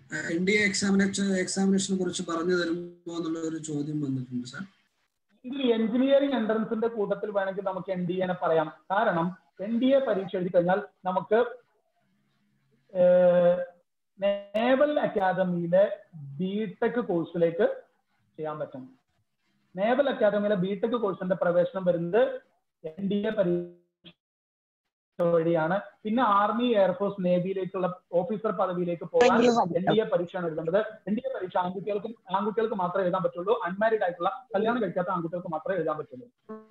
N D A examination എക്സാമിനേഷനെ കുറിച്ച് പറഞ്ഞു തരുമോ എന്നുള്ള ഒരു ചോദ്യം വന്നിട്ടുണ്ട് സാർ ഇതിൽ എഞ്ചിനീയറിംഗ് എൻട്രൻസിന്റെ കൂട്ടത്തിൽ വേണമെങ്കിൽ നമുക്ക് എൻ ഡി എനെ പറയാം കാരണം എൻ ഡി എ പരീക്ഷ എഴുതി കഴിഞ്ഞാൽ നമുക്ക് നേവൽ അക്കാദമിയിലെ ബിടെക് കോഴ്സിലേക്ക് ചെയ്യാൻ പറ്റും നേവൽ അക്കാദമിയിലെ ബിടെക് കോഴ്സിന്റെ പ്രവേശനം വരുന്നത് എൻ ഡി എ പരീക്ഷ വഴിയാണ് പിന്നെ ആർമി എയർഫോഴ്സ് നേവിയിലേക്കുള്ള ഓഫീസർ പദവിയിലേക്ക് പോകാൻ എൻ ഡി എ പരീക്ഷയാണ് എഴുതേണ്ടത് എൻ ഡി എ പരീക്ഷ ആൺകുട്ടികൾക്ക് ആൺകുട്ടികൾക്ക് മാത്രമേ എഴുതാൻ പറ്റുള്ളൂ അൺമാരിഡ് ആയിട്ടുള്ള കല്യാണം കഴിക്കാത്ത ആൺകുട്ടികൾക്ക് മാത്രമേ എഴുതാൻ പറ്റുള്ളൂ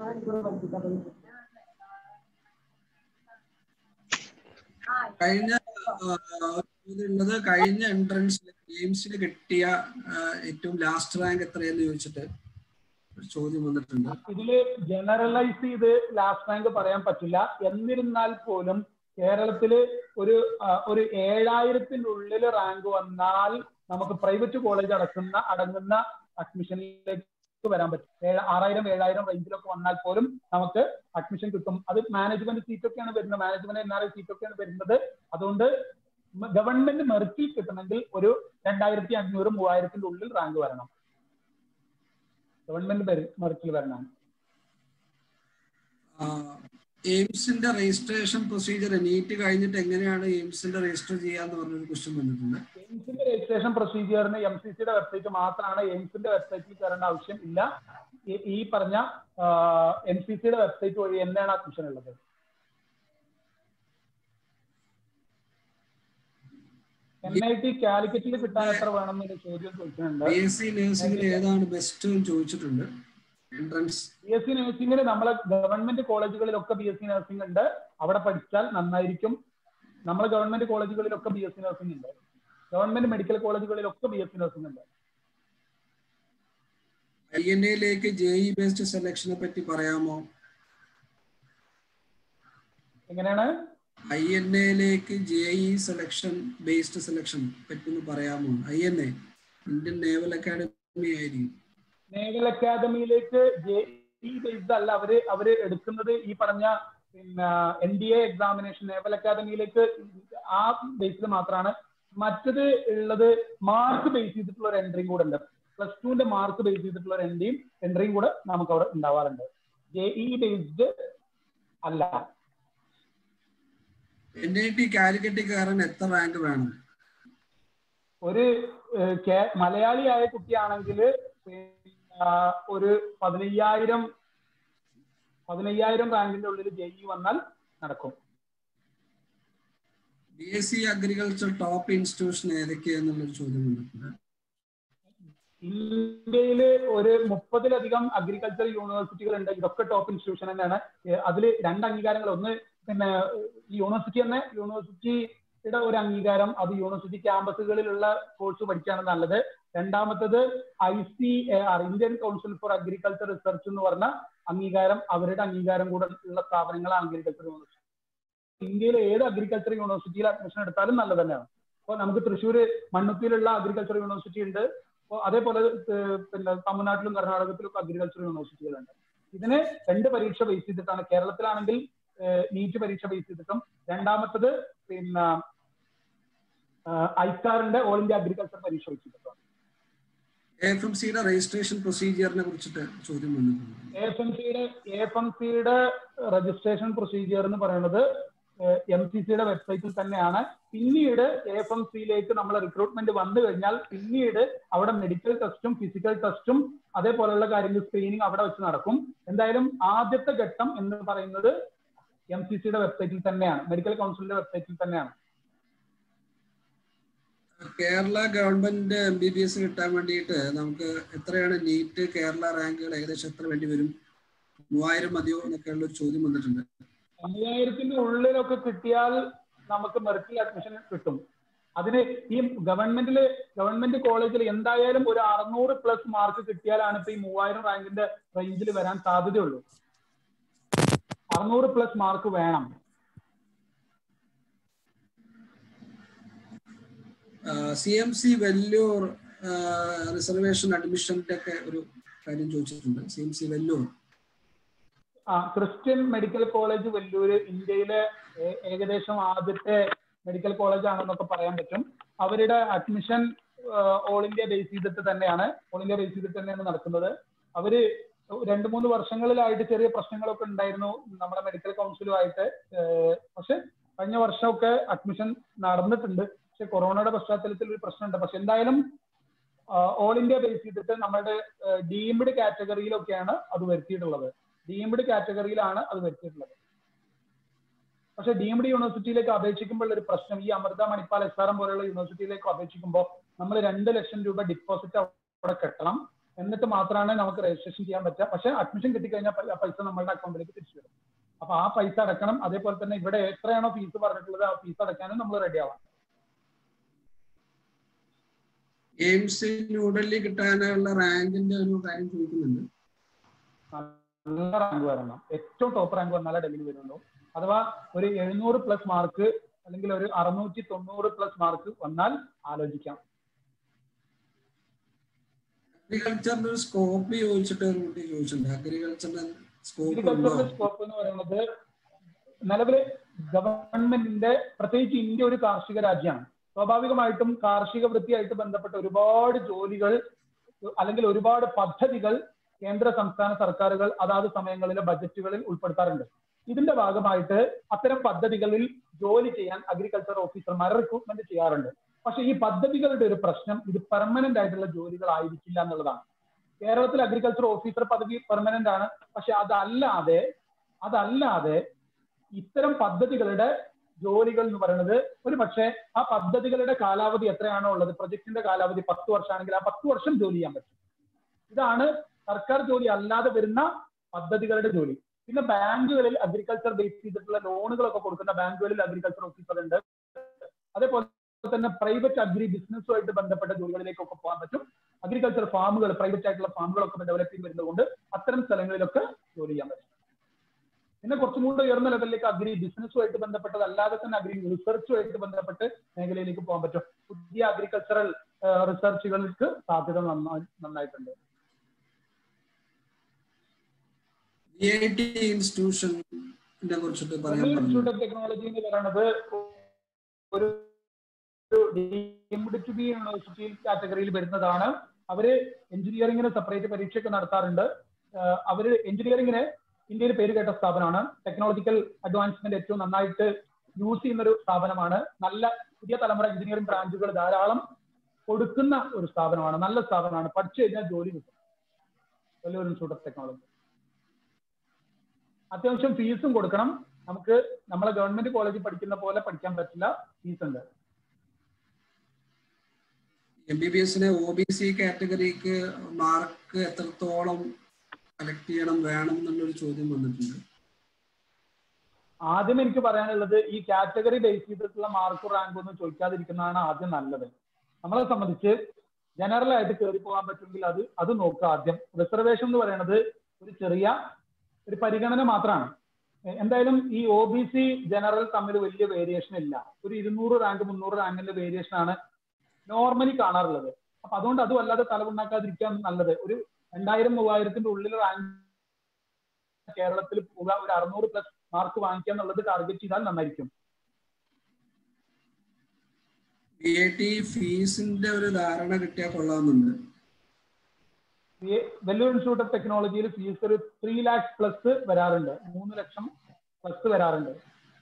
കഴിഞ്ഞ ഉള്ളത് കഴിഞ്ഞ എൻട്രൻസിൽ ഗെയിംസിൽ കിട്ടിയ ഏറ്റവും ലാസ്റ്റ് റാങ്ക് എത്രയെന്ന് ചോദിച്ചിട്ട് ഒരു ചോദ്യം വന്നിട്ടുണ്ട് ഇതില് ജനറലൈസ് ചെയ്ത് ലാസ്റ്റ് റാങ്ക് പറയാൻ പറ്റില്ല എന്നിരുന്നാൽ പോലും കേരളത്തില് ഒരു ഒരു ഏഴായിരത്തിനുള്ളിൽ റാങ്ക് വന്നാൽ നമുക്ക് പ്രൈവറ്റ് കോളേജ് അടക്കുന്ന അടങ്ങുന്ന അഡ്മിഷനിലേക്ക് വരാൻ പറ്റും ഏഴ് ആറായിരം ഏഴായിരം റേഞ്ചിലൊക്കെ വന്നാൽ പോലും നമുക്ക് അഡ്മിഷൻ കിട്ടും അത് മാനേജ്മെന്റ് സീറ്റൊക്കെയാണ് വരുന്നത് മാനേജ്മെന്റ് എൻ ആർ ഐ സീറ്റൊക്കെയാണ് വരുന്നത് അതുകൊണ്ട് ഗവൺമെന്റ് മെറിറ്റിൽ കിട്ടണമെങ്കിൽ ഒരു രണ്ടായിരത്തി അഞ്ഞൂറ് മൂവായിരത്തിന്റെ ഉള്ളിൽ റാങ്ക് വരണം ഗവൺമെന്റ് മെറിറ്റിൽ വരണം എയിംസിന്റെ രജിസ്ട്രേഷൻ പ്രൊസീജിയർ നീറ്റ് കഴിഞ്ഞിട്ട് എങ്ങനെയാണ് എയിംസിന്റെ രജിസ്റ്റർ ചെയ്യാന്ന് പറഞ്ഞൊരു ക്വസ്റ്റ്യൻ വന്നിട്ടുണ്ട് എയിംസിന്റെ രജിസ്ട്രേഷൻ പ്രൊസീജിയറിന് എം സി സിയുടെ വെബ്സൈറ്റ് മാത്രമാണ് എയിംസിന്റെ വെബ്സൈറ്റിൽ കയറേണ്ട ആവശ്യം ഇല്ല ഈ പറഞ്ഞ എം സി സിയുടെ വെബ്സൈറ്റ് വഴി തന്നെയാണ് അഡ്മിഷൻ ഉള്ളത് എൻ ഐ ടി കാലിക്കറ്റിൽ കിട്ടാൻ എത്ര വേണം എന്നൊരു ചോദ്യം ചോദിച്ചിട്ടുണ്ട് ബി എസ് സി നഴ്സിംഗിൽ ഏതാണ് ബെസ്റ്റ് ചോദിച്ചിട്ടുണ്ട് എൻട്രൻസ് ബി എസ് സി നഴ്സിംഗിന് നമ്മളെ ഗവൺമെന്റ് കോളേജുകളിലൊക്കെ ബി എസ് സി നഴ്സിംഗ് ഉണ്ട് അവിടെ പഠിച്ചാൽ നന്നായിരിക്കും നമ്മളെ ഗവൺമെന്റ് കോളേജുകളിലൊക്കെ ബി എസ് സി നഴ്സിംഗ് ഉണ്ട് ഗവൺമെന്റ് മെഡിക്കൽ കോളേജുകളിലൊക്കെ ബി എസ് സി നഴ്സിംഗ് ഉണ്ട് ഐ എൻ എയിലേക്ക് ജെ ഇ ബേസ്ഡ് സെലക്ഷനെ പറ്റി പറയാമോ എങ്ങനെയാണ് ഐ എൻ എയിലേക്ക് J E selection based selection പറ്റുമെന്ന് പറയാമോ I N A Indian naval academy ആയിരിക്കും നേവൽ അക്കാദമിയിലേക്ക് ജെ ഇ ബേസ്ഡ് അല്ല അവര് അവര് എടുക്കുന്നത് ഈ പറഞ്ഞ പിന്നെ N D A examination naval അക്കാദമിയിലേക്ക് ആ ബേസിൽ മാത്രമാണ് മറ്റത് ഉള്ളത് മാർക്ക് ബേസ് ചെയ്തിട്ടുള്ള ഒരു എൻട്രിയും കൂടെ ഉണ്ട് പ്ലസ് ടുവിന്റെ മാർക്ക് ബേസ് ചെയ്തിട്ടുള്ള ഒരു എൻട്രിയും എൻട്രിയും കൂടെ നമുക്ക് അവിടെ ഉണ്ടാവാറുണ്ട് ജെ ഇ ബേസ്ഡ് അല്ല എൻ ഐ ടി കാലിക്കറ്റ് കയറാൻ എത്ര റാങ്ക് വേണം ഒരു മലയാളിയായ കുട്ടിയാണെങ്കിൽ ഒരു പതിനയ്യായിരം പതിനയ്യായിരം റാങ്കിന്റെ ഉള്ളിൽ ജെഇ വന്നാൽ നടക്കും B S C agriculture top institution ഏതൊക്കെയാന്നുള്ളൊരു ചോദ്യം വന്നിട്ടുണ്ട് ഇന്ത്യയിൽ ഒരു മുപ്പതിലധികം അഗ്രികൾച്ചർ യൂണിവേഴ്സിറ്റികൾ ഉണ്ട് ഇതൊക്കെ ടോപ്പ് ഇൻസ്റ്റിറ്റ്യൂഷൻ തന്നെയാണ് അതിൽ രണ്ട് അംഗീകാരങ്ങൾ ഒന്ന് പിന്നെ യൂണിവേഴ്സിറ്റി തന്നെ യൂണിവേഴ്സിറ്റിയുടെ ഒരു അംഗീകാരം അത് യൂണിവേഴ്സിറ്റി ക്യാമ്പസുകളിലുള്ള കോഴ്സ് പഠിക്കുകയാണ് നല്ലത് രണ്ടാമത്തത് I C A R Indian council for agriculture research എന്ന് പറഞ്ഞ അംഗീകാരം അവരുടെ അംഗീകാരം കൂടെ ഉള്ള സ്ഥാപനങ്ങളാണ് അഗ്രികൾച്ചർ യൂണിവേഴ്സിറ്റി ഇന്ത്യയിലെ ഏത് അഗ്രികൾച്ചർ യൂണിവേഴ്സിറ്റിയിൽ അഡ്മിഷൻ എടുത്താലും നല്ലത് തന്നെയാണ് അപ്പോൾ നമുക്ക് തൃശ്ശൂർ മണ്ണുത്തിയിലുള്ള അഗ്രികൾച്ചർ യൂണിവേഴ്സിറ്റി ഉണ്ട് അപ്പോൾ അതേപോലെ പിന്നെ തമിഴ്നാട്ടിലും കർണാടകത്തിലും അഗ്രികൾച്ചർ യൂണിവേഴ്സിറ്റികളുണ്ട് ഇതിന് രണ്ട് പരീക്ഷ ബേസ് ചെയ്തിട്ടാണ് കേരളത്തിലാണെങ്കിൽ നീറ്റ് പരീക്ഷ ബേസ് ചെയ്തിട്ടും രണ്ടാമത്തത് പിന്നെ ഐക്കാറിന്റെ ഓൾ ഇന്ത്യ അഗ്രികൾച്ചർ പരീക്ഷ ബേസ് ചെയ്തിട്ടും എഫ് എം സിയുടെ രജിസ്ട്രേഷൻ പ്രൊസീജിയറിനെ കുറിച്ചിട്ട് ചോദ്യം വന്നിട്ടുണ്ട് എഫ് എം സിയുടെ എഫ് എം സിയുടെ രജിസ്ട്രേഷൻ പ്രൊസീജിയർ എന്ന് പറയുന്നത് എം സി സിയുടെ വെബ്സൈറ്റിൽ തന്നെയാണ് പിന്നീട് എഫ് എം സിയിലേക്ക് നമ്മൾ റിക്രൂട്ട്മെന്റ് വന്നു കഴിഞ്ഞാൽ പിന്നീട് അവിടെ മെഡിക്കൽ ടെസ്റ്റും ഫിസിക്കൽ ടെസ്റ്റും അതേപോലെയുള്ള കാര്യങ്ങൾ സ്ക്രീനിങ് അവിടെ വെച്ച് നടക്കും എന്തായാലും ആദ്യത്തെ ഘട്ടം എന്ന് പറയുന്നത് എം സി സിയുടെ വെബ്സൈറ്റിൽ തന്നെയാണ് മെഡിക്കൽ കൗൺസിലിന്റെ വെബ്സൈറ്റിൽ തന്നെയാണ് Kerala government M B B S കിട്ടാൻ വേണ്ടിയിട്ട് നമുക്ക് എത്രയാണ് നീറ്റ് കേരള റാങ്കുകൾ ഏകദേശം എത്ര വേണ്ടി വരും മൂവായിരം മതിയോ എന്നൊക്കെ ഉള്ള ഒരു ചോദ്യം വന്നിട്ടുണ്ട് അയ്യായിരത്തിന്റെ ഉള്ളിലൊക്കെ കിട്ടിയാൽ നമുക്ക് മെറിറ്റിൽ അഡ്മിഷൻ കിട്ടും അതിന് ഈ ഗവൺമെന്റില് ഗവൺമെന്റ് കോളേജിൽ എന്തായാലും ഒരു അറുന്നൂറ് പ്ലസ് മാർക്ക് കിട്ടിയാലാണ് ഇപ്പൊ ഈ മൂവായിരം റാങ്കിന്റെ റേഞ്ചിൽ വരാൻ സാധ്യതയുള്ളൂ അറുന്നൂറ് പ്ലസ് മാർക്ക് വേണം C M C Vellore reservation അഡ്മിഷന്റെ ഒക്കെ ഒരു കാര്യം ചോദിച്ചിട്ടുണ്ട് സി എം സി വെല്ലൂർ ആ ക്രിസ്ത്യൻ മെഡിക്കൽ കോളേജ് വെല്ലൂര് ഇന്ത്യയിലെ ഏകദേശം ആദ്യത്തെ മെഡിക്കൽ കോളേജ് ആണെന്നൊക്കെ പറയാൻ പറ്റും അവരുടെ അഡ്മിഷൻ ഓൾ ഇന്ത്യ ബേസ് ചെയ്തിട്ട് തന്നെയാണ് ഓൾ ഇന്ത്യ ബേസ് ചെയ്തിട്ട് തന്നെയാണ് നടക്കുന്നത് അവര് രണ്ട് മൂന്ന് വർഷങ്ങളിലായിട്ട് ചെറിയ പ്രശ്നങ്ങളൊക്കെ ഉണ്ടായിരുന്നു നമ്മുടെ മെഡിക്കൽ കൗൺസിലുമായിട്ട് പക്ഷെ കഴിഞ്ഞ വർഷമൊക്കെ അഡ്മിഷൻ നടന്നിട്ടുണ്ട് പക്ഷെ കൊറോണയുടെ പശ്ചാത്തലത്തിൽ ഒരു പ്രശ്നമുണ്ട് പക്ഷെ എന്തായാലും ഓൾ ഇന്ത്യ ബേസ് ചെയ്തിട്ട് നമ്മുടെ ഡീംഡ് കാറ്റഗറിയിലൊക്കെയാണ് അത് വരുത്തിയിട്ടുള്ളത് ഡീംഡ് കാറ്റഗറിയിലാണ് അത് വരുത്തിയിട്ടുള്ളത് പക്ഷെ ഡീംഡ് യൂണിവേഴ്സിറ്റിയിലേക്ക് അപേക്ഷിക്കുമ്പോൾ ഒരു പ്രശ്നം ഈ Amrita Manipal S R M പോലെയുള്ള യൂണിവേഴ്സിറ്റിയിലേക്ക് അപേക്ഷിക്കുമ്പോൾ നമ്മൾ രണ്ട് ലക്ഷം രൂപ ഡിപ്പോസിറ്റ് അവിടെ കെട്ടണം എന്നിട്ട് മാത്രമാണ് നമുക്ക് രജിസ്ട്രേഷൻ ചെയ്യാൻ പറ്റുക പക്ഷെ അഡ്മിഷൻ കിട്ടിക്കഴിഞ്ഞാൽ പൈസ നമ്മളുടെ അക്കൗണ്ടിലേക്ക് തിരിച്ചു വരും അപ്പൊ ആ പൈസ അടക്കണം അതേപോലെ തന്നെ ഇവിടെ എത്രയാണോ ഫീസ് പറഞ്ഞിട്ടുള്ളത് ആ ഫീസ് അടയ്ക്കാനും നമ്മൾ റെഡി ആവാം എയിംസ് ന്യൂഡൽഹി കിട്ടാനുള്ള റാങ്കിന്റെ ഒരു കാര്യം ചോദിക്കുന്നുണ്ട് നല്ല റാങ്ക് വരണം ഏറ്റവും ടോപ്പ് റാങ്ക് വന്നാലേ ഡൽഹിയിൽ വരുള്ളൂ അഥവാ ഒരു എഴുന്നൂറ് പ്ലസ് മാർക്ക് അല്ലെങ്കിൽ ഒരു അറുന്നൂറ്റി തൊണ്ണൂറ് പ്ലസ് മാർക്ക് വന്നാൽ ആലോചിക്കാം അഗ്രികൾച്ചറിന്റെ ഒരു സ്കോപ്പ് ചോദിച്ചിട്ട് ഒരു കുട്ടി ചോദിച്ചിട്ടുണ്ട് അഗ്രികൾച്ചറിന്റെ സ്കോപ്പ് ഉണ്ടോ അഗ്രികൾച്ചറിന്റെ സ്കോപ്പ് എന്ന് പറയുന്നത് നിലവില് ഗവൺമെന്റിന്റെ പ്രത്യേകിച്ച് ഇന്ത്യ ഒരു കാർഷിക രാജ്യമാണ് സ്വാഭാവികമായിട്ടും കാർഷിക വൃത്തിയായിട്ട് ബന്ധപ്പെട്ട ഒരുപാട് ജോലികൾ അല്ലെങ്കിൽ ഒരുപാട് പദ്ധതികൾ കേന്ദ്ര സംസ്ഥാന സർക്കാരുകൾ അതാത് സമയങ്ങളിലെ ബജറ്റുകളിൽ ഉൾപ്പെടുത്താറുണ്ട് ഇതിന്റെ ഭാഗമായിട്ട് അത്തരം പദ്ധതികളിൽ ജോലി ചെയ്യാൻ അഗ്രികൾച്ചർ ഓഫീസർമാരെ റിക്രൂട്ട്മെന്റ് ചെയ്യാറുണ്ട് പക്ഷെ ഈ പദ്ധതികളുടെ ഒരു പ്രശ്നം ഇത് പെർമനന്റ് ആയിട്ടുള്ള ജോലികളായിരിക്കില്ല എന്നുള്ളതാണ് കേരളത്തിൽ അഗ്രികൾച്ചർ ഓഫീസർ പദവി പെർമനന്റ് ആണ് പക്ഷെ അതല്ലാതെ അതല്ലാതെ ഇത്തരം പദ്ധതികളുടെ ജോലികൾ എന്ന് പറയുന്നത് ഒരു പക്ഷേ ആ പദ്ധതികളുടെ കാലാവധി എത്രയാണോ ഉള്ളത് പ്രൊജക്ടിന്റെ കാലാവധി പത്ത് വർഷമാണെങ്കിൽ ആ പത്ത് വർഷം ജോലി ചെയ്യാൻ പറ്റും ഇതാണ് സർക്കാർ ജോലി അല്ലാതെ വരുന്ന പദ്ധതികളുടെ ജോലി പിന്നെ ബാങ്കുകളിൽ അഗ്രികൾച്ചർ ബേസ് ചെയ്തിട്ടുള്ള ലോണുകളൊക്കെ കൊടുക്കുന്ന ബാങ്കുകളിൽ അഗ്രികൾച്ചർ ഓഫീസർ ഉണ്ട് അതേപോലെ തന്നെ പ്രൈവറ്റ് അഗ്രി ബിസിനസ്സുമായിട്ട് ബന്ധപ്പെട്ട ജോലികളിലേക്കൊക്കെ പോകാൻ പറ്റും അഗ്രികൾച്ചർ ഫാമുകൾ പ്രൈവറ്റ് ആയിട്ടുള്ള ഫാമുകളൊക്കെ ഡെവലപ്പ് ചെയ്ത് വരുന്നതുകൊണ്ട് അത്തരം സ്ഥലങ്ങളിലൊക്കെ ജോലി ചെയ്യാൻ പറ്റും പിന്നെ കുറച്ചും കൂടെ ഉയർന്ന ലെവലിലേക്ക് അഗ്രി ബിസിനസ്സുമായിട്ട് ബന്ധപ്പെട്ടത് അല്ലാതെ തന്നെ അഗ്രി റിസർച്ചുമായിട്ട് ബന്ധപ്പെട്ട് മേഖലയിലേക്ക് പോകാൻ പറ്റും പുതിയ അഗ്രികൾച്ചറൽ റിസർച്ചുകൾക്ക് സാധ്യത നന്നായി നന്നായിട്ടുണ്ട് വി ഐ ടി ഇൻസ്റ്റിറ്റ്യൂഷനെ കുറിച്ചിട്ട് പറയാൻ പറഞ്ഞു ഇൻസ്റ്റിറ്റ്യൂട്ട് ഓഫ് ടെക്നോളജി എന്ന് പറയുന്നത് ഒരു ഡീംഡ് ടു ബി യൂണിവേഴ്സിറ്റി കാറ്റഗറിയിൽ വരുന്നതാണ് അവര് എഞ്ചിനീയറിംഗിന് സെപ്പറേറ്റ് പരീക്ഷയൊക്കെ നടത്താറുണ്ട് അവര് എഞ്ചിനീയറിംഗിന് ഇന്ത്യയിൽ പേര് കേട്ട സ്ഥാപനമാണ് ടെക്നോളജിക്കൽ അഡ്വാൻസ്മെന്റ് ഏറ്റവും നന്നായിട്ട് യൂസ് ചെയ്യുന്ന ഒരു സ്ഥാപനമാണ് നല്ല പുതിയ തലമുറ എഞ്ചിനീയറിംഗ് ബ്രാഞ്ചുകൾ ധാരാളം കൊടുക്കുന്ന ഒരു സ്ഥാപനമാണ് നല്ല സ്ഥാപനമാണ് പഠിച്ചു കഴിഞ്ഞാൽ ജോലി കിട്ടും വലിയൊരു ഇൻസ്റ്റിറ്റ്യൂട്ട് ഓഫ് ടെക്നോളജി അത്യാവശ്യം ഫീസും കൊടുക്കണം നമുക്ക് നമ്മളെ ഗവൺമെന്റ് കോളേജിൽ പഠിക്കുന്ന പോലെ പഠിക്കാൻ പറ്റില്ല ഫീസ് ഉണ്ട് എം ബി ബി എസിന് ഒ ബി സി കാറ്റഗറിക്ക് മാർക്ക് എത്രത്തോളം കളക്ട് ചെയ്യണം വേണം എന്നുള്ളൊരു ചോദ്യം വന്നിട്ടുണ്ട് ആദ്യം എനിക്ക് പറയാനുള്ളത് ഈ കാറ്റഗറി ബേസ് ചെയ്തിട്ടുള്ള മാർക്ക് റാങ്ക് ഒന്നും ചോദിക്കാതിരിക്കുന്നതാണ് ആദ്യം നല്ലത് നമ്മളെ സംബന്ധിച്ച് ജനറൽ ആയിട്ട് കയറി പോകാൻ പറ്റുമെങ്കിൽ അത് അത് നോക്കുക ആദ്യം റിസർവേഷൻ എന്ന് പറയുന്നത് ഒരു ചെറിയ ഒരു പരിഗണന മാത്രമാണ് എന്തായാലും ഈ ഒ ബി സി ജനറൽ തമ്മിൽ വലിയ വേരിയേഷൻ ഇല്ല ഒരു ഇരുന്നൂറ് റാങ്ക് മുന്നൂറ് റാങ്കിന്റെ വേരിയേഷൻ ആണ് നോർമലി കാണാറുള്ളത് അപ്പൊ അതുകൊണ്ട് അതും അല്ലാതെ തലമുണ്ടാക്കാതിരിക്കാൻ നല്ലത് ഒരു രണ്ടായിരം മൂവായിരത്തിന്റെ ഉള്ളിൽ റാങ്ക് കേരളത്തിൽ പോകുക ഒരു അറുന്നൂറ് പ്ലസ് മാർക്ക് വാങ്ങിക്കുക എന്നുള്ളത് ടാർഗറ്റ് ചെയ്താൽ നന്നായിരിക്കും ബി ഐ ടി ഫീസിന്റെ ഒരു ധാരണ കിട്ടിയാൽ കൊള്ളാമെന്നുണ്ട് വെല്ലൂർ ഇൻസ്റ്റിറ്റ്യൂട്ട് ഓഫ് ടെക്നോളജിയിൽ ഫീസ് ഒരു ത്രീ ലാക്സ് പ്ലസ് വരാറുണ്ട് മൂന്ന് ലക്ഷം പ്ലസ് വരാറുണ്ട്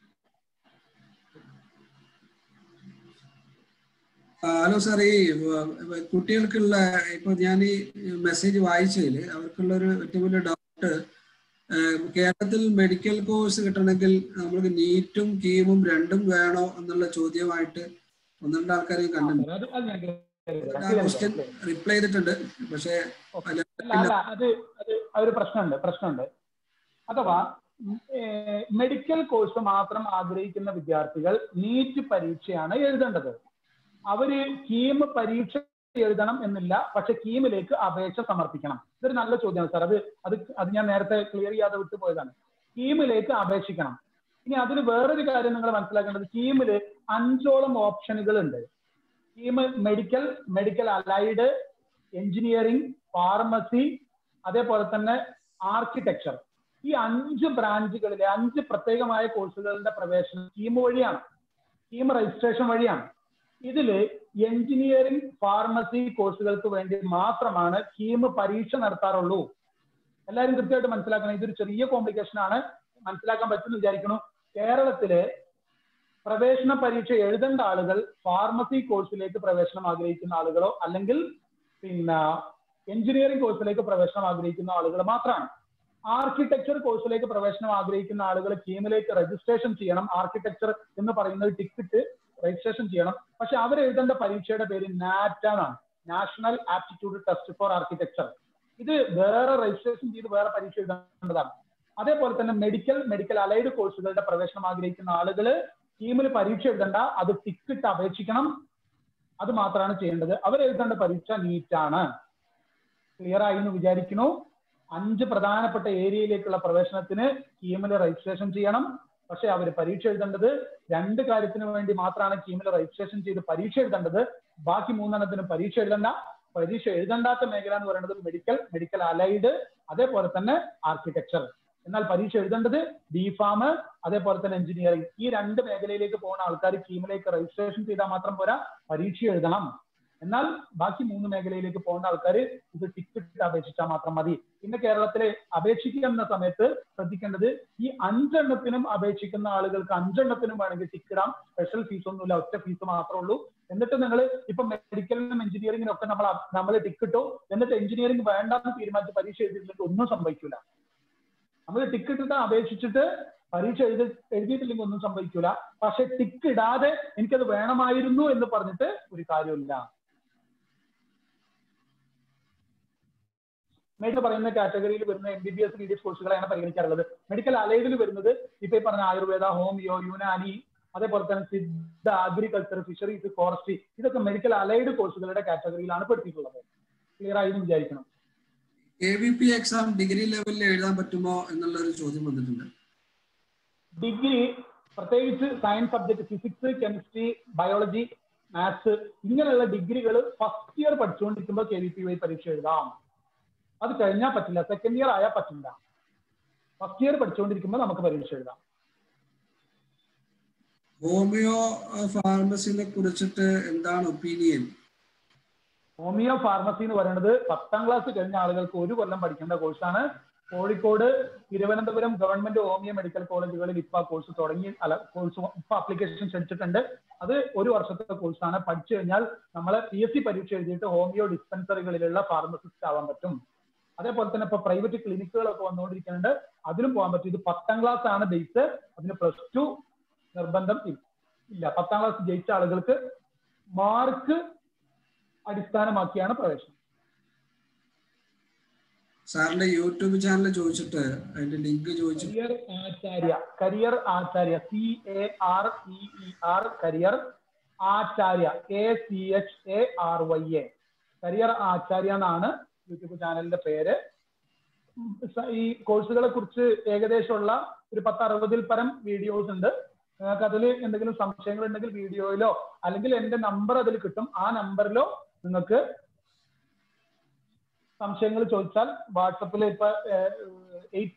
ഹലോ സാർ ഈ കുട്ടികൾക്കുള്ള ഇപ്പൊ ഞാൻ ഈ മെസ്സേജ് വായിച്ചതിൽ അവർക്കുള്ള ഒരു ഏറ്റവും വലിയ ഡൗട്ട് കേരളത്തിൽ മെഡിക്കൽ കോഴ്സ് കിട്ടണമെങ്കിൽ നമ്മൾക്ക് നീറ്റും കീമും രണ്ടും വേണോ എന്നുള്ള ചോദ്യമായിട്ട് ഒന്ന് രണ്ട് ആൾക്കാരെയും കണ്ടിട്ടുണ്ട് ക്വസ്റ്റ്യൻ റിപ്ലൈ ചെയ്തിട്ടുണ്ട് പക്ഷേ അല്ല അല്ല അത് അത് ഒരു പ്രശ്നമുണ്ട് പ്രശ്നമുണ്ട് അഥവാ മെഡിക്കൽ കോഴ്സ് മാത്രം ആഗ്രഹിക്കുന്ന വിദ്യാർത്ഥികൾ നീറ്റ് പരീക്ഷയാണ് എഴുതേണ്ടത് അവര് കീം പരീക്ഷ എഴുതണം എന്നില്ല പക്ഷെ കീമിലേക്ക് അപേക്ഷ സമർപ്പിക്കണം ഇതൊരു നല്ല ചോദ്യമാണ് സാർ അത് അത് അത് ഞാൻ നേരത്തെ ക്ലിയർ ചെയ്യാതെ വിട്ടു പോയതാണ് കീമിലേക്ക് അപേക്ഷിക്കണം ഇനി അതിന് വേറൊരു കാര്യം നിങ്ങൾ മനസ്സിലാക്കേണ്ടത് കീമില് അഞ്ചോളം ഓപ്ഷനുകൾ ഉണ്ട് KEAM medical medical allied engineering pharmacy അതേപോലെ തന്നെ ആർക്കിടെക്ചർ ഈ അഞ്ച് ബ്രാഞ്ചുകളിലെ അഞ്ച് പ്രത്യേകമായ കോഴ്സുകളുടെ പ്രവേശനം സ്കീം വഴിയാണ് സ്കീം രജിസ്ട്രേഷൻ വഴിയാണ് ഇതില് എഞ്ചിനീയറിംഗ് ഫാർമസി കോഴ്സുകൾക്ക് വേണ്ടി മാത്രമാണ് സ്കീം പരീക്ഷ നടത്താറുള്ളൂ എല്ലാവരും കൃത്യമായിട്ട് മനസ്സിലാക്കണം ഇതൊരു ചെറിയ കോംപ്ലിക്കേഷൻ ആണ് മനസ്സിലാക്കാൻ പറ്റുമെന്ന് വിചാരിക്കുന്നു കേരളത്തില് പ്രവേശന പരീക്ഷ എഴുതേണ്ട ആളുകൾ ഫാർമസി കോഴ്സിലേക്ക് പ്രവേശനം ആഗ്രഹിക്കുന്ന ആളുകളോ അല്ലെങ്കിൽ പിന്നെ എഞ്ചിനീയറിംഗ് കോഴ്സിലേക്ക് പ്രവേശനം ആഗ്രഹിക്കുന്ന ആളുകൾ മാത്രമാണ് ആർക്കിടെക്ചർ കോഴ്സിലേക്ക് പ്രവേശനം ആഗ്രഹിക്കുന്ന ആളുകൾ സ്കീമിലേക്ക് രജിസ്ട്രേഷൻ ചെയ്യണം ആർക്കിടെക്ചർ എന്ന് പറയുന്നത് ടിക്കറ്റ് രജിസ്ട്രേഷൻ ചെയ്യണം പക്ഷെ അവർ എഴുതേണ്ട പരീക്ഷയുടെ പേര് നാറ്റ് എന്നാണ് national aptitude test for architecture ഇത് വേറെ രജിസ്ട്രേഷൻ ചെയ്ത് വേറെ പരീക്ഷ എഴുതേണ്ടതാണ് അതേപോലെ തന്നെ മെഡിക്കൽ മെഡിക്കൽ അലൈഡ് കോഴ്സുകളുടെ പ്രവേശനം ആഗ്രഹിക്കുന്ന ആളുകൾ സ്കീമിൽ പരീക്ഷ എഴുതണ്ട അത് ടിക്കറ്റ് അപേക്ഷിക്കണം അത് മാത്രമാണ് ചെയ്യേണ്ടത് അവർ എഴുതേണ്ട പരീക്ഷ നീറ്റാണ് ക്ലിയർ ആയി എന്ന് വിചാരിക്കുന്നു അഞ്ച് പ്രധാനപ്പെട്ട ഏരിയയിലേക്കുള്ള പ്രവേശനത്തിന് സ്കീമിൽ രജിസ്ട്രേഷൻ ചെയ്യണം പക്ഷെ അവർ പരീക്ഷ എഴുതേണ്ടത് രണ്ട് കാര്യത്തിന് വേണ്ടി മാത്രമാണ് സ്കീമിൽ രജിസ്ട്രേഷൻ ചെയ്ത് പരീക്ഷ എഴുതേണ്ടത് ബാക്കി മൂന്നെണ്ണത്തിന് പരീക്ഷ എഴുതണ്ട പരീക്ഷ എഴുതണ്ടാത്ത മേഖല എന്ന് പറയുന്നത് മെഡിക്കൽ മെഡിക്കൽ അലൈഡ് അതേപോലെ തന്നെ ആർക്കിടെക്ചർ എന്നാൽ പരീക്ഷ എഴുതേണ്ടത് ബി ഫാം അതേപോലെ തന്നെ എഞ്ചിനീയറിംഗ് ഈ രണ്ട് മേഖലയിലേക്ക് പോകുന്ന ആൾക്കാർ സ്കീമിലേക്ക് രജിസ്ട്രേഷൻ ചെയ്താൽ മാത്രം പോരാ പരീക്ഷ എഴുതണം എന്നാൽ ബാക്കി മൂന്ന് മേഖലയിലേക്ക് പോകേണ്ട ആൾക്കാർ ഇത് ടിക്കറ്റ് അപേക്ഷിച്ചാൽ മാത്രം മതി പിന്നെ കേരളത്തിലെ അപേക്ഷിക്കുന്ന സമയത്ത് ശ്രദ്ധിക്കേണ്ടത് ഈ അഞ്ചെണ്ണത്തിനും അപേക്ഷിക്കുന്ന ആളുകൾക്ക് അഞ്ചെണ്ണത്തിനും വേണമെങ്കിൽ ടിക്കറ്റ് ഇടാം സ്പെഷ്യൽ ഫീസ് ഒന്നുമില്ല ഒറ്റ ഫീസ് മാത്രമേ ഉള്ളൂ എന്നിട്ട് നിങ്ങൾ ഇപ്പൊ മെഡിക്കലിനും എഞ്ചിനീയറിംഗിനും ഒക്കെ നമ്മൾ നമ്മൾ ടിക്കറ്റോ എന്നിട്ട് എഞ്ചിനീയറിംഗ് വേണ്ടെന്ന് തീരുമാനിച്ച് പരീക്ഷ എഴുതിയില്ലെങ്കിൽ ഒന്നും സംഭവിക്കില്ല നമ്മൾ ടിക്കറ്റ് ഇട്ടാൽ അപേക്ഷിച്ചിട്ട് പരീക്ഷ എഴുതി എഴുതിയിട്ടില്ലെങ്കിൽ ഒന്നും സംഭവിക്കില്ല പക്ഷെ ടിക്ക് ഇടാതെ എനിക്കത് വേണമായിരുന്നു എന്ന് പറഞ്ഞിട്ട് ഒരു കാര്യമില്ല മെഡിക്കൽ പറയുന്ന കാറ്റഗറിയിൽ വരുന്ന M B B S B D S കോഴ്സുകളെയാണ് പരിഗണിക്കാറുള്ളത് മെഡിക്കൽ അലൈഡിൽ വരുന്നത് ഇപ്പൊ ഈ പറഞ്ഞ ആയുർവേദ ഹോമിയോ യുനാനി അതേപോലെ തന്നെ സിദ്ധ അഗ്രികൾച്ചർ ഫിഷറീസ് ഫോറസ്ട്രി ഇതൊക്കെ മെഡിക്കൽ അലൈഡ് കോഴ്സുകളുടെ കാറ്റഗറിയിലാണ് പെടുത്തിയിട്ടുള്ളത് ക്ലിയർ ആയി എന്ന് വിചാരിക്കണം A V P exam degree ലെവലിൽ എഴുതാൻ പറ്റുമോ എന്നുള്ള ഒരു ചോദ്യം വന്നിട്ടുണ്ട് ഡിഗ്രി പ്രത്യേകിച്ച് science subject physics chemistry biology maths ഇങ്ങനെയുള്ള ഡിഗ്രികൾ ഫസ്റ്റ് ഇയർ പഠിച്ചുകൊണ്ടിരിക്കുമ്പോൾ കെ വി പി വൈ പരീക്ഷ എഴുതാം അത് കഴിഞ്ഞാൽ പറ്റില്ല സെക്കൻഡ് ഇയർ ആയാൽ പറ്റില്ല ഫസ്റ്റ് ഇയർ പഠിച്ചുകൊണ്ടിരിക്കുമ്പോൾ നമുക്ക് പരീക്ഷ എഴുതാം ഹോമിയോ ഫാർമസിനെ കുറിച്ചിട്ട് എന്താണ് ഒപ്പീനിയൻ ഹോമിയോ ഫാർമസി എന്ന് പറയുന്നത് പത്താം ക്ലാസ് കഴിഞ്ഞ ആളുകൾക്ക് ഒരു കൊല്ലം പഠിക്കേണ്ട കോഴ്സാണ് Kozhikode Thiruvananthapuram government homeo medical കോളേജുകളിൽ ഇപ്പൊ കോഴ്സ് തുടങ്ങി അല്ല കോഴ്സ് ഇപ്പൊ അപ്ലിക്കേഷൻ ക്ഷണിച്ചിട്ടുണ്ട് അത് ഒരു വർഷത്തെ കോഴ്സാണ് പഠിച്ചു കഴിഞ്ഞാൽ നമ്മൾ പി എസ് സി പരീക്ഷ എഴുതിയിട്ട് ഹോമിയോ ഡിസ്പെൻസറികളിലുള്ള ഫാർമസിസ്റ്റ് ആവാൻ പറ്റും അതേപോലെ തന്നെ ഇപ്പൊ പ്രൈവറ്റ് ക്ലിനിക്കുകളൊക്കെ വന്നുകൊണ്ടിരിക്കുന്നുണ്ട് അതിലും പോകാൻ പറ്റും ഇത് പത്താം ക്ലാസ് ആണ് ബേസ് അതിന് പ്ലസ് ടു നിർബന്ധം ഇല്ല പത്താം ക്ലാസ് ജയിച്ച ആളുകൾക്ക് മാർക്ക് അടിസ്ഥാനമാക്കിയാണ് പ്രവേശനം സാറിന്റെ യൂട്യൂബ് ചാനൽ ചോദിച്ചിട്ട് അതിന്റെ ലിങ്ക് ചോദിച്ചു career Acharya career Acharya C A R E E R career Acharya A C H A R Y A career Acharya എന്നാണ് യൂട്യൂബ് ചാനലിന്റെ പേര് ഈ കോഴ്സുകളെ കുറിച്ച് ഏകദേശമുള്ള ഒരു പത്ത് അറുപതിൽ പരം വീഡിയോസ് ഉണ്ട് നിങ്ങൾക്ക് അതിൽ എന്തെങ്കിലും സംശയങ്ങൾ ഉണ്ടെങ്കിൽ വീഡിയോയിലോ അല്ലെങ്കിൽ എന്റെ നമ്പർ അതിൽ കിട്ടും ആ നമ്പറിലോ നിങ്ങൾക്ക് സംശയങ്ങൾ ചോദിച്ചാൽ വാട്സപ്പിൽ ഇപ്പൊ eight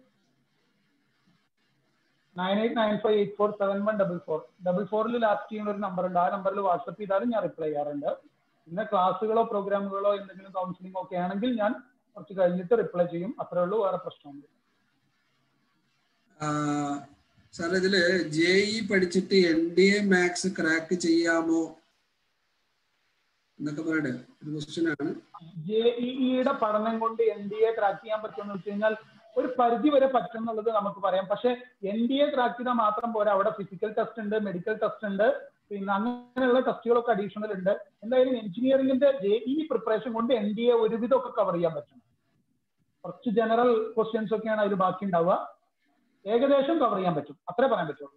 nine eight nine five eight four seven one double four double ഫോറിൽ ലാസ്റ്റ് ചെയ്യുന്ന ഒരു നമ്പർ ഉണ്ട് ആ നമ്പറിൽ വാട്സപ്പ് ചെയ്താലും ഞാൻ റിപ്ലൈ ചെയ്യാറുണ്ട് പിന്നെ ക്ലാസ്സുകളോ പ്രോഗ്രാമുകളോ എന്തെങ്കിലും കൗൺസിലിംഗോ ഒക്കെ ആണെങ്കിൽ ഞാൻ കുറച്ച് കഴിഞ്ഞിട്ട് റിപ്ലൈ ചെയ്യും അത്രേ ഉള്ളൂ വേറെ പ്രശ്നമൊന്നും സാർ ഇതില് ജെ ഇ പഠിച്ചിട്ട് N D A maths crack ചെയ്യാമോ എന്നൊക്കെ പറയട്ടെ ഒരു ക്വസ്റ്റ്യൻ ആണ് ജെ ഇയുടെ പഠനം കൊണ്ട് എൻ ഡി എ ക്രാക്ക് ചെയ്യാൻ പറ്റുമെന്ന് വെച്ച് കഴിഞ്ഞാൽ ഒരു പരിധി വരെ പറ്റും എന്നുള്ളത് നമുക്ക് പറയാം പക്ഷെ എൻ ഡി എ ക്രാക്ക് ചെയ്താൽ മാത്രം പോരാ അവിടെ ഫിസിക്കൽ ടെസ്റ്റ് ഉണ്ട് മെഡിക്കൽ ടെസ്റ്റ് ഉണ്ട് പിന്നെ അങ്ങനെയുള്ള ടെസ്റ്റുകളൊക്കെ അഡീഷണൽ ഉണ്ട് എന്തായാലും എഞ്ചിനീയറിംഗിന്റെ ജെ ഇ പ്രിപ്പറേഷൻ കൊണ്ട് എൻ ഡി എ ഒരുവിധമൊക്കെ കവർ ചെയ്യാൻ പറ്റും കുറച്ച് ജനറൽ ക്വസ്റ്റ്യൻസ് ഒക്കെയാണ് അതിൽ ബാക്കി ഉണ്ടാവുക ഏകദേശം കവർ ചെയ്യാൻ പറ്റും അത്രേ പറയാൻ പറ്റുള്ളൂ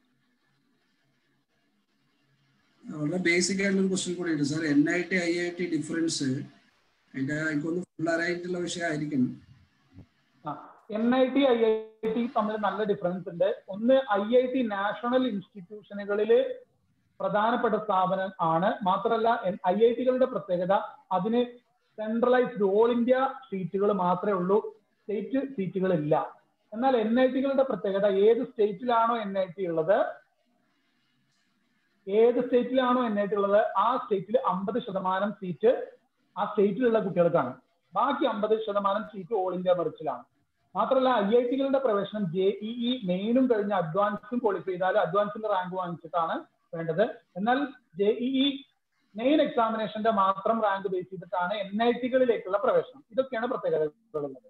വളരെ ബേസിക് ആയിട്ടുള്ള ഒരു ക്വസ്റ്റ്യൻ കൂടെ ഉണ്ട് sir N I T I I T difference അതിന്റെ എനിക്കൊന്ന് ഫുള്ളറായിട്ടുള്ള വിഷയമായിരിക്കണം N I T I I T തമ്മിൽ നല്ല ഡിഫറൻസ് ഉണ്ട് ഒന്ന് ഐ ഐ ടി നാഷണൽ ഇൻസ്റ്റിറ്റ്യൂഷനുകളിൽ പ്രധാനപ്പെട്ട സ്ഥാപനം ആണ് മാത്രമല്ല ഐ ഐ ടികളുടെ പ്രത്യേകത അതിന് സെൻട്രലൈസ്ഡ് ഓൾ ഇന്ത്യ സീറ്റുകൾ മാത്രമേ ഉള്ളൂ സ്റ്റേറ്റ് സീറ്റുകൾ ഇല്ല എന്നാൽ എൻ ഐ ടികളുടെ പ്രത്യേകത ഏത് സ്റ്റേറ്റിലാണോ എൻ ഐ ടി ഉള്ളത് ഏത് സ്റ്റേറ്റിലാണോ എൻ ഐ ടി ഉള്ളത് ആ സ്റ്റേറ്റിൽ അമ്പത് ശതമാനം സീറ്റ് ആ സ്റ്റേറ്റിലുള്ള കുട്ടികൾക്കാണ് ബാക്കി അമ്പത് ശതമാനം സീറ്റ് ഓൾ ഇന്ത്യ മെറിറ്റിലാണ് മാത്രമല്ല ഐ ഐ ടികളുടെ പ്രവേശനം ജെ ഇ ഇ മെയിനും കഴിഞ്ഞ് അഡ്വാൻസും ക്വാളിഫൈ ചെയ്താൽ അഡ്വാൻസിന്റെ റാങ്ക് വാങ്ങിച്ചിട്ടാണ് വേണ്ടത് എന്നാൽ ജെ ഇ ഇ മെയിൻ എക്സാമിനേഷന്റെ മാത്രം റാങ്ക് ബേസ് ചെയ്തിട്ടാണ് എൻ ഐ ടികളിലേക്കുള്ള പ്രവേശനം ഇതൊക്കെയാണ് പ്രത്യേകതകളുള്ളത്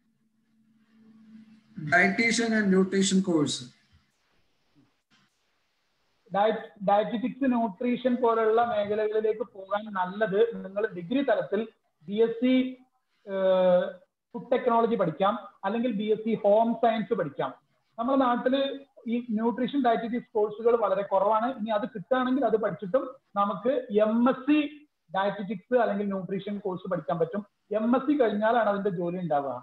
dietitian and nutrition course dietetics nutrition പോലുള്ള മേഖലകളിലേക്ക് പോകാൻ നല്ലത് നിങ്ങൾ ഡിഗ്രി തലത്തിൽ B S C food technology പഠിക്കാം അല്ലെങ്കിൽ B S C home science പഠിക്കാം നമ്മുടെ നാട്ടിൽ ഈ ന്യൂട്രീഷൻ ഡയറ്ററ്റിക്സ് കോഴ്സുകൾ വളരെ കുറവാണ് ഇനി അത് കിട്ടുകയാണെങ്കിൽ അത് പഠിച്ചിട്ടും നമുക്ക് എം എസ് സി ഡയറ്ററ്റിക്സ് അല്ലെങ്കിൽ ന്യൂട്രീഷൻ കോഴ്സ് പഠിക്കാൻ പറ്റും എം എസ് സി കഴിഞ്ഞാലാണ് അതിന്റെ ജോലി ഉണ്ടാവുക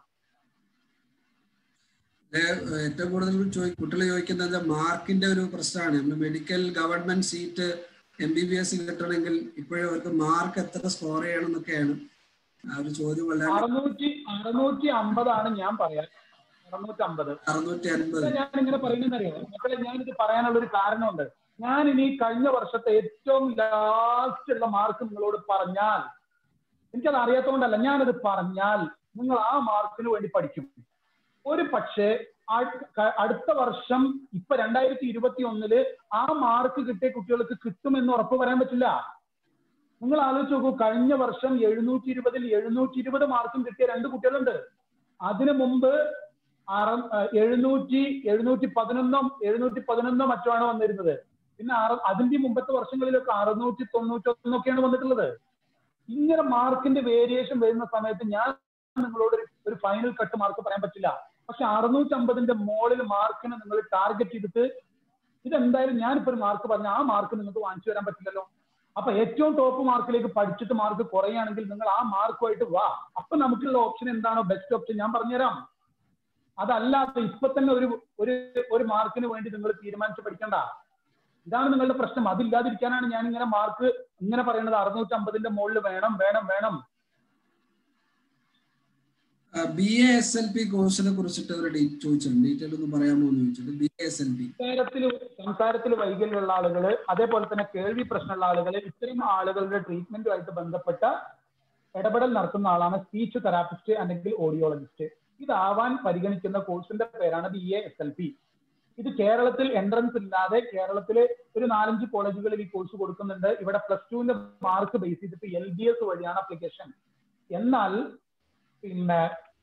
ഏറ്റവും കൂടുതൽ കുട്ടികൾ ചോദിക്കുന്നത് മാർക്കിന്റെ ഒരു പ്രശ്നമാണ് നമ്മൾ medical government seat M B B S കിട്ടണമെങ്കിൽ ഇപ്പോഴും അവർക്ക് മാർക്ക് എത്ര സ്കോർ ചെയ്യണം എന്നൊക്കെയാണ് ആ ഒരു ചോദ്യം വളരെ അറുന്നൂറ്റി അറുന്നൂറ്റി അമ്പതാണ് ഞാൻ പറയാം അറുന്നൂറ്റി അമ്പത് അറുന്നൂറ്റി അൻപത് ഞാൻ ഇങ്ങനെ പറയുന്നറിയോ മക്കളെ ഞാനിത് പറയാനുള്ള ഒരു കാരണമുണ്ട് ഞാൻ ഇനി കഴിഞ്ഞ വർഷത്തെ ഏറ്റവും ലാസ്റ്റ് ഉള്ള മാർക്ക് നിങ്ങളോട് പറഞ്ഞാൽ എനിക്കത് അറിയാത്തതുകൊണ്ടല്ല ഞാനത് പറഞ്ഞാൽ നിങ്ങൾ ആ മാർക്കിന് വേണ്ടി പഠിക്കും ഒരു പക്ഷേ അടുത്ത വർഷം ഇപ്പൊ രണ്ടായിരത്തി ഇരുപത്തി ഒന്നില് ആ മാർക്ക് കിട്ടിയ കുട്ടികൾക്ക് കിട്ടുമെന്ന് ഉറപ്പ് പറയാൻ പറ്റില്ല നിങ്ങൾ ആലോചിച്ച് നോക്കൂ കഴിഞ്ഞ വർഷം എഴുന്നൂറ്റി ഇരുപതിൽ എഴുന്നൂറ്റി ഇരുപത് മാർക്കും കിട്ടിയ രണ്ട് കുട്ടികളുണ്ട് അതിനു മുമ്പ് അറ എഴുന്നൂറ്റി എഴുന്നൂറ്റി പതിനൊന്നോ എഴുന്നൂറ്റി പതിനൊന്നോ മറ്റോ ആണ് വന്നിരുന്നത് പിന്നെ അറ അതിന്റെ മുമ്പത്തെ വർഷങ്ങളിലൊക്കെ അറുന്നൂറ്റി തൊണ്ണൂറ്റൊന്നൊക്കെയാണ് വന്നിട്ടുള്ളത് ഇങ്ങനെ മാർക്കിന്റെ വേരിയേഷൻ വരുന്ന സമയത്ത് ഞാൻ നിങ്ങളോട് ഒരു ഫൈനൽ കട്ട് മാർക്ക് പറയാൻ പറ്റില്ല പക്ഷെ അറുന്നൂറ്റമ്പതിന്റെ മോളിൽ മാർക്കിന് നിങ്ങൾ ടാർഗറ്റ് ചെയ്തിട്ട് ഇതെന്തായാലും ഞാനിപ്പോ ഒരു മാർക്ക് പറഞ്ഞ ആ മാർക്ക് നിങ്ങൾക്ക് വാങ്ങിച്ചു വരാൻ പറ്റില്ലല്ലോ അപ്പൊ ഏറ്റവും ടോപ്പ് മാർക്കിലേക്ക് പഠിച്ചിട്ട് മാർക്ക് കുറയുകയാണെങ്കിൽ നിങ്ങൾ ആ മാർക്കുമായിട്ട് വാ അപ്പൊ നമുക്കുള്ള ഓപ്ഷൻ എന്താണോ ബെസ്റ്റ് ഓപ്ഷൻ ഞാൻ പറഞ്ഞുതരാം അതല്ലാതെ ഇപ്പൊ തന്നെ ഒരു ഒരു ഒരു മാർക്കിന് വേണ്ടി നിങ്ങൾ തീരുമാനിച്ച് പഠിക്കണ്ട ഇതാണ് നിങ്ങളുടെ പ്രശ്നം അതില്ലാതിരിക്കാനാണ് ഞാൻ ഇങ്ങനെ മാർക്ക് ഇങ്ങനെ പറയുന്നത് അറുന്നൂറ്റി അമ്പതിന്റെ മുകളിൽ വേണം വേണം വേണം B A S L P കോഴ്സിനെ കുറിച്ചിട്ട് ഒരു ചോദിച്ചിട്ടുണ്ട് ഡീറ്റെയിൽ ഒന്ന് പറയാമോ എന്ന് ചോദിച്ചിട്ട് B A S L P സംസാരത്തിൽ സംസാരത്തിൽ വൈകല്യമുള്ള ആളുകൾ അതേപോലെ തന്നെ കേൾവി പ്രശ്നമുള്ള ആളുകൾ ഇത്തരം ആളുകളുടെ ട്രീറ്റ്മെന്റുമായിട്ട് ബന്ധപ്പെട്ട ഇടപെടൽ നടത്തുന്ന ആളാണ് സ്പീച്ച് തെറാപ്പിസ്റ്റ് അല്ലെങ്കിൽ ഓഡിയോളജിസ്റ്റ് ഇതാവാൻ പരിഗണിക്കുന്ന കോഴ്സിന്റെ പേരാണ് B A S L P ഇത് കേരളത്തിൽ എൻട്രൻസ് ഇല്ലാതെ കേരളത്തിലെ ഒരു നാലഞ്ച് കോളേജുകളിൽ ഈ കോഴ്സ് കൊടുക്കുന്നുണ്ട് ഇവിടെ പ്ലസ് ടുവിന്റെ മാർക്ക് ബേസ് ചെയ്തിട്ട് എൽ ബി എസ് വഴിയാണ് അപ്ലിക്കേഷൻ എന്നാൽ പിന്നെ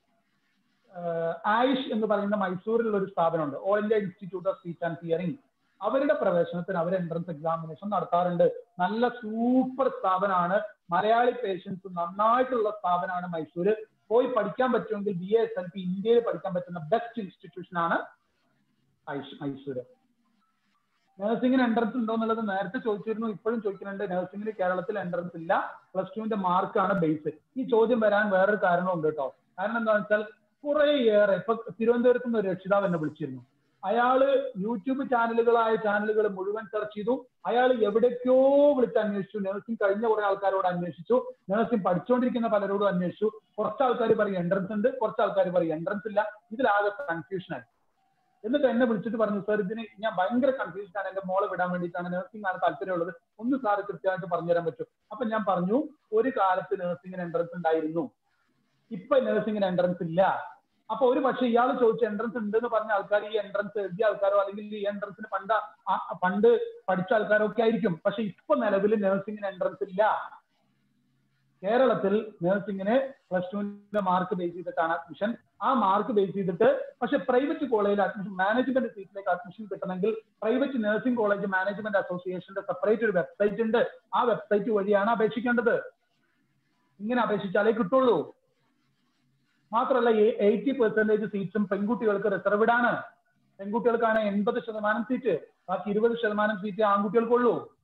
ആയുഷ് എന്ന് പറയുന്ന മൈസൂരിലുള്ള ഒരു സ്ഥാപനമുണ്ട് all India institute of speech and hearing അവരുടെ പ്രവേശനത്തിന് അവർ എൻട്രൻസ് എക്സാമിനേഷൻ നടത്താറുണ്ട് നല്ല സൂപ്പർ സ്ഥാപനമാണ് മലയാളി പേഷ്യൻസ് നന്നായിട്ടുള്ള സ്ഥാപനമാണ് മൈസൂര് പോയി പഠിക്കാൻ പറ്റുമെങ്കിൽ ബി എസ് എൽ പി ഇന്ത്യയിൽ പഠിക്കാൻ പറ്റുന്ന ബെസ്റ്റ് ഇൻസ്റ്റിറ്റ്യൂഷൻ ആണ് മൈസൂര് നഴ്സിംഗിന് എൻട്രൻസ് ഉണ്ടോ എന്നുള്ളത് നേരത്തെ ചോദിച്ചിരുന്നു ഇപ്പോഴും ചോദിക്കുന്നുണ്ട് നഴ്സിംഗിന് കേരളത്തിൽ എൻട്രൻസ് ഇല്ല പ്ലസ് ടുവിന്റെ മാർക്കാണ് ബേസ് ഈ ചോദ്യം വരാൻ വേറൊരു കാരണമുണ്ട് കേട്ടോ കാരണം എന്താണെന്ന് വെച്ചാൽ കുറേയേറെ ഇപ്പൊ തിരുവനന്തപുരത്ത് നിന്ന് ഒരു രക്ഷിതാവ് എന്നെ വിളിച്ചിരുന്നു അയാള് യൂട്യൂബ് ചാനലുകളായ ചാനലുകൾ മുഴുവൻ സെർച്ച് ചെയ്തു അയാൾ എവിടേക്കോ വിളിച്ച് അന്വേഷിച്ചു നഴ്സിംഗ് കഴിഞ്ഞ കുറെ ആൾക്കാരോട് അന്വേഷിച്ചു നഴ്സിംഗ് പഠിച്ചുകൊണ്ടിരിക്കുന്ന പലരോടും അന്വേഷിച്ചു കുറച്ച് ആൾക്കാർ പറയും എൻട്രൻസ് ഉണ്ട് കുറച്ച് ആൾക്കാർ പറയും എൻട്രൻസ് ഇല്ല ഇതിലാകെ കൺഫ്യൂഷനായി എന്നിട്ട് എന്നെ വിളിച്ചിട്ട് പറഞ്ഞു സാർ ഇതിന് ഞാൻ ഭയങ്കര കൺഫ്യൂഷൻ ആണ് എന്റെ മോളെ വിടാൻ വേണ്ടിയിട്ടാണ് നഴ്സിംഗ് ആണ് താല്പര്യമുള്ളത് ഒന്ന് സാറ് കൃത്യമായിട്ട് പറഞ്ഞുതരാൻ പറ്റും അപ്പൊ ഞാൻ പറഞ്ഞു ഒരു കാലത്ത് നഴ്സിംഗിന് എൻട്രൻസ് ഉണ്ടായിരുന്നു ഇപ്പൊ നഴ്സിംഗിന് എൻട്രൻസ് ഇല്ല അപ്പൊ ഒരു പക്ഷെ ഇയാൾ ചോദിച്ച എൻട്രൻസ് ഉണ്ട് എന്ന് പറഞ്ഞ ആൾക്കാർ ഈ എൻട്രൻസ് എഴുതിയ ആൾക്കാരോ അല്ലെങ്കിൽ ഈ എൻട്രൻസിന് പണ്ട് പണ്ട് പഠിച്ച ആൾക്കാരോ ഒക്കെ ആയിരിക്കും പക്ഷെ ഇപ്പൊ നിലവിൽ നഴ്സിംഗിന് എൻട്രൻസ് ഇല്ല കേരളത്തിൽ നഴ്സിംഗിന് പ്ലസ് ടുവിന്റെ മാർക്ക് ബേസ് ചെയ്തിട്ടാണ് അഡ്മിഷൻ ആ മാർക്ക് ബേസ് ചെയ്തിട്ട് പക്ഷെ പ്രൈവറ്റ് കോളേജിൽ അഡ്മിഷൻ മാനേജ്മെന്റ് സീറ്റിലേക്ക് അഡ്മിഷൻ കിട്ടണമെങ്കിൽ പ്രൈവറ്റ് നഴ്സിംഗ് കോളേജ് മാനേജ്മെന്റ് അസോസിയേഷന്റെ സെപ്പറേറ്റ് ഒരു വെബ്സൈറ്റ് ഉണ്ട് ആ വെബ്സൈറ്റ് വഴിയാണ് അപേക്ഷിക്കേണ്ടത് ഇങ്ങനെ അപേക്ഷിച്ചാലേ കിട്ടുള്ളൂ മാത്രമല്ല എയ്റ്റി പെർസെന്റേജ് സീറ്റ്സും പെൺകുട്ടികൾക്ക് റിസർവ്ഡ് ആണ് പെൺകുട്ടികൾക്കാണ് എൺപത് ശതമാനം സീറ്റ് ബാക്കി ഇരുപത് ശതമാനം സീറ്റ് ആൺകുട്ടികൾക്കുള്ളൂ